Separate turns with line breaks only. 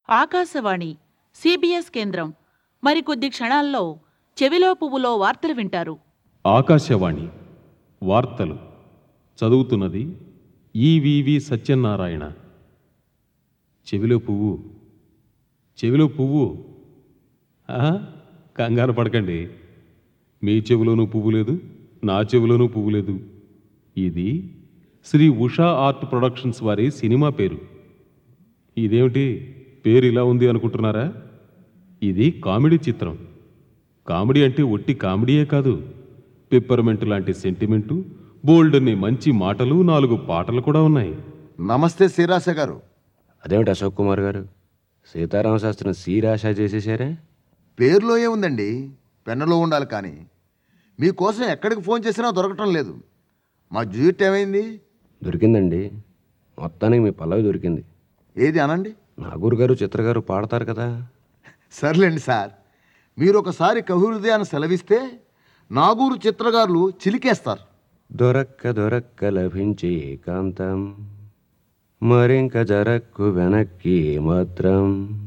Akashvani CBS కేంద్రం మరికొద్ది క్షణాల్లో చెవిలో పువ్వులో వార్తలు వింటారు
ఆకాశవాణి వార్తలు చదువుతున్నది ఈవివి సత్యనారాయణ చెవిలో పువ్వు చెవిలో పువ్వు ఆహా, కంగారు పడకండి మీ చెవిలోనూ పువ్వు లేదు నా చెవిలోనూ పువ్వు లేదు ఇది శ్రీ ఉషా ఆర్ట్ ప్రొడక్షన్స్ వారి సినిమా పేరు ఇదేమిటి పేరు ఇలా ఉంది అనుకుంటున్నారా ఇది కామెడీ చిత్రం కామెడీ అంటే ఒట్టి కామెడీయే కాదు పిప్పర్మెంట్ లాంటి సెంటిమెంటు బోల్డ్ని మంచి మాటలు నాలుగు పాటలు కూడా ఉన్నాయి
నమస్తే శ్రీరాశ గారు
అదేమిటి అశోక్ కుమార్ గారు సీతారామ శాస్త్రం సీరాశ చేసేసారే
పేరులో ఏముందండి పెన్నులో ఉండాలి కానీ మీకోసం ఎక్కడికి ఫోన్ చేసినా దొరకటం లేదు మా జ్యూట్ ఏమైంది
దొరికిందండి మొత్తానికి మీ పల్లవి దొరికింది
ఏది అనండి
నాగూరు గారు చిత్ర గారు పాడతారు కదా
సర్లేండి సార్ మీరు ఒకసారి కహృదయాన్ని సెలవిస్తే నాగూరు చిత్రగారులు చిలికేస్తారు
దొరక్క దొరక్క లభించే ఏకాంతం మరింక జరక్కు వెనక్కి మాత్రం